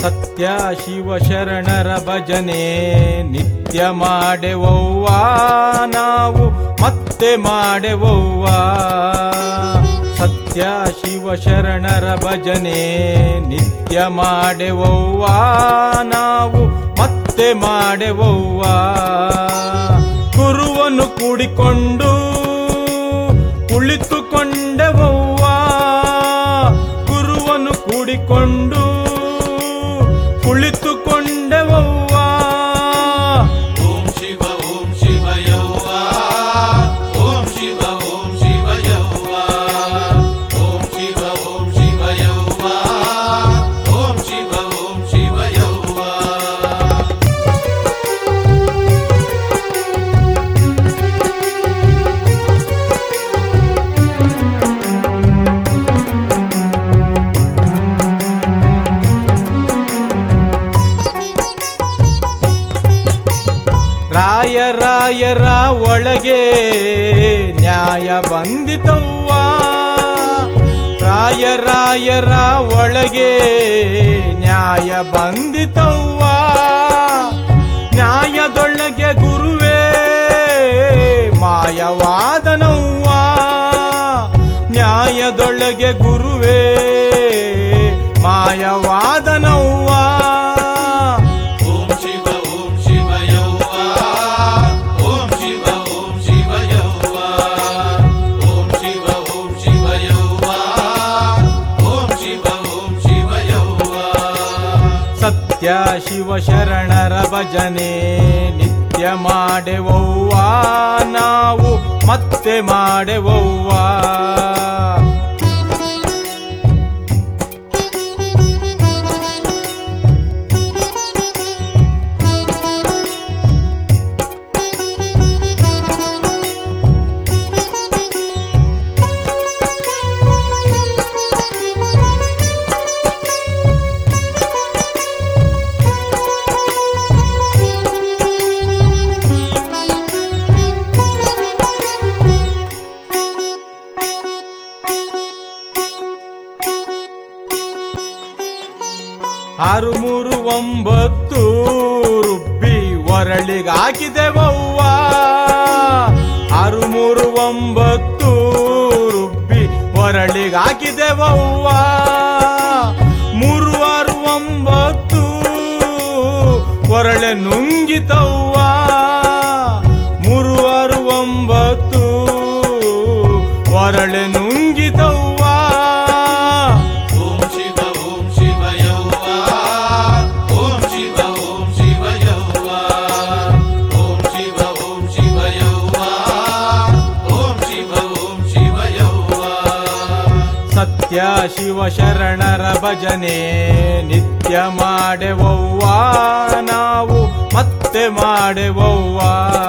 ಸತ್ಯ ಶಿವ ಶರಣರ ಭಜನೆ ನಿತ್ಯ ಮಾಡೆವವ್ವ ನಾವು ಮತ್ತೆ ಮಾಡೆವವ್ವ ಸತ್ಯ ಶಿವ ಶರಣರ ಭಜನೆ ನಿತ್ಯ ಮಾಡೆವವ್ವ ನಾವು ಮತ್ತೆ ಮಾಡೆವವ್ವ ಗುರುವನ್ನು ಕೂಡಿಕೊಂಡು ಕುಳಿತುಕೊಂಡೆವವ್ವ ಗುರುವನ್ನು ಕೂಡಿಕೊಂಡು ಕುಳಿತುಕೊಂಡೆವವ್ವ ಓಂ ಶಿವ ಓಂ ಶಿವಯವ್ವ ಓಂ ಶಿವ ಓಂ ಶಿವಯವ್ವ ಓಂ ಶಿವ ಓಂ ಶಿವಯವ್ವ ಓಂ ಶಿವ ಓಂ ಶಿವಯವ್ವ ರಾಯ ರಾಯರ ಒಳಗೆ ನ್ಯಾಯ ಬಂದಿತವ್ವ ರಾಯ ರಾಯರ ಒಳಗೆ ನ್ಯಾಯ ಬಂದಿತವ್ವ ನ್ಯಾಯದೊಳಗೆ ಗುರುವೇ ಮಾಯವಾದನವ್ವ ನ್ಯಾಯದೊಳಗೆ ಗುರುವೇ ಮಾಯವಾದನವ್ವ ಓಂ ಶಿವ ಓಂ ಶಿವಯವ್ವ ಓಂ ಶಿವ ಓಂ ಶಿವಯವ್ವ ಓಂ ಶಿವ ಓಂ ಶಿವಯವ್ವ ಓಂ ಶಿವ ಓಂ ಶಿವಯವ್ವ ಸತ್ಯ ಶಿವ ಶರಣರ ಭಜನೆ ನಿತ್ಯ ಮಾಡೆವವ್ವ ನಾವು ಮತ್ತೆ ಮಾಡೆವವ್ವ ಆರು ಮೂರು ಒಂಬತ್ತು ರುಬ್ಬಿ ಒರಳಿಗಾಕಿದೆವವ್ವ ಆರು ಮೂರು ಒಂಬತ್ತು ರುಬ್ಬಿ ಒರಳಿಗಾಕಿದೆವವ್ವ ಮೂರು ಆರು ಒಂಬತ್ತು ಒರಳೆ ನುಂಗಿತವ್ವ ಮೂರು ಆರು ಒಂಬತ್ತು ಒರಳೆ ನುಂಗಿತವ್ವ ಓಂ ಶಿವ ಓಂ ಶಿವಯವ್ವ ಓಂ ಶಿವ ಓಂ ಶಿವಯವ್ವ ಓಂ ಶಿವ ಓಂ ಶಿವಯವ್ವ ಓಂ ಶಿವ ಓಂ ಶಿವಯವ್ವ ಸತ್ಯ ಶಿವ ಶರಣರ ಭಜನೆ ನಿತ್ಯ ಮಾಡೆವವ್ವ ನಾವು ಮತ್ತೆ ಮಾಡೆವವ್ವ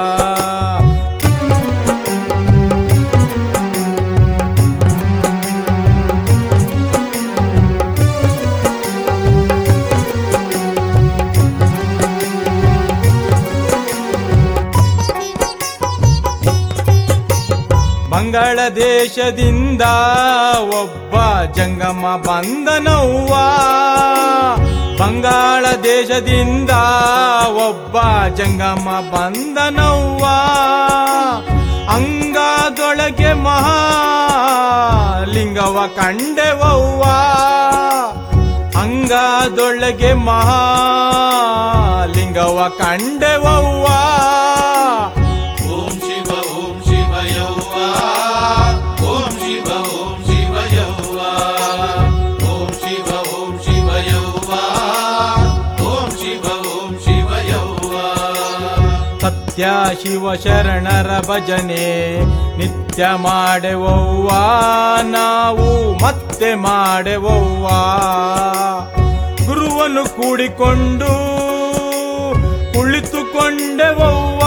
ಬಂಗಾಳ ದೇಶದಿಂದ ಒಬ್ಬ ಜಂಗಮ ಬಂದನವ್ವ ಬಂಗಾಳ ದೇಶದಿಂದ ಒಬ್ಬ ಜಂಗಮ ಬಂದನವ್ವ ಅಂಗಾದೊಳಗೆ ಮಹಾಲಿಂಗವ ಕಂಡೆವವ್ವ ಅಂಗಾದೊಳಗೆ ಮಹಾಲಿಂಗವ ಕಂಡೆವವ್ವ ಓಂ ಶಿವ ಓಂ ಶಿವಯವ್ವ ಓಂ ಶಿವ ಓಂ ಶಿವಯವ್ವ ಓಂ ಶಿವ ಓಂ ಶಿವಯವ್ವ ಓಂ ಶಿವ ಓಂ ಶಿವಯವ್ವ ಸತ್ಯ ಶಿವ ಶರಣರ ಭಜನೆ ನಿತ್ಯ ಮಾಡೆವವ್ವ ನಾವು ಮತ್ತೆ ಮಾಡೆವವ್ವ ಗುರುವನ್ನು ಕೂಡಿಕೊಂಡು ಕುಳಿತುಕೊಂಡೆವವ್ವ